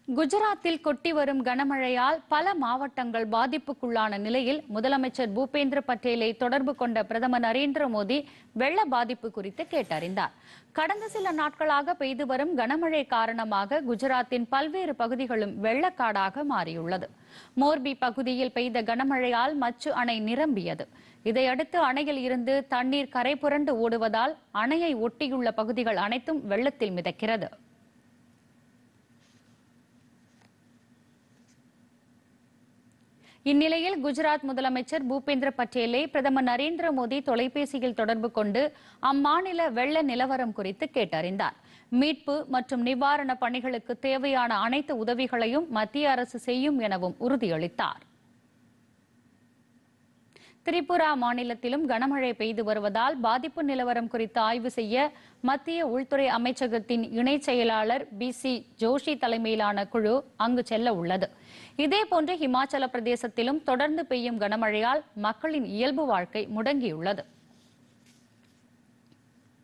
குஜராத்தில் கொட்டி வரும் கனமழையால் பல மாவட்டங்கள் பாதிப்புக்குள்ளான நிலையில் முதலமைச்சர் பூபேந்திர பட்டேலை தொடர்பு கொண்ட பிரதமர் நரேந்திர மோடி வெள்ள பாதிப்பு குறித்து கேட்டறிந்தார் கடந்த சில நாட்களாக பெய்து வரும் கனமழை காரணமாக குஜராத்தின் பல்வேறு பகுதிகளும் வெள்ளக்காடாக மாறியுள்ளது மோர்பி பகுதியில் பெய்த கனமழையால் மச்சு அணை நிரம்பியது இதையடுத்து அணையில் இருந்து தண்ணீர் கரை புரண்டு ஓடுவதால் அணையை ஒட்டியுள்ள பகுதிகள் அனைத்தும் வெள்ளத்தில் மிதக்கிறது இந்நிலையில் குஜராத் முதலமைச்சர் பூபேந்திர பட்டேலை பிரதமர் நரேந்திர மோடி தொலைபேசியில் தொடர்பு கொண்டு அம்மாநில வெள்ள நிலவரம் குறித்து கேட்டறிந்தார் மீட்பு மற்றும் நிவாரண பணிகளுக்கு தேவையான அனைத்து உதவிகளையும் மத்திய அரசு செய்யும் எனவும் உறுதியளித்தார் திரிபுரா மாநிலத்திலும் கனமழை பெய்து வருவதால் பாதிப்பு நிலவரம் குறித்து ஆய்வு செய்ய மத்திய உள்துறை அமைச்சகத்தின் இணைச் செயலாளர் பி சி ஜோஷி தலைமையிலான குழு அங்கு செல்ல உள்ளது இதேபோன்று ஹிமாச்சல பிரதேசத்திலும் தொடர்ந்து பெய்யும் கனமழையால் மக்களின் இயல்பு வாழ்க்கை முடங்கியுள்ளது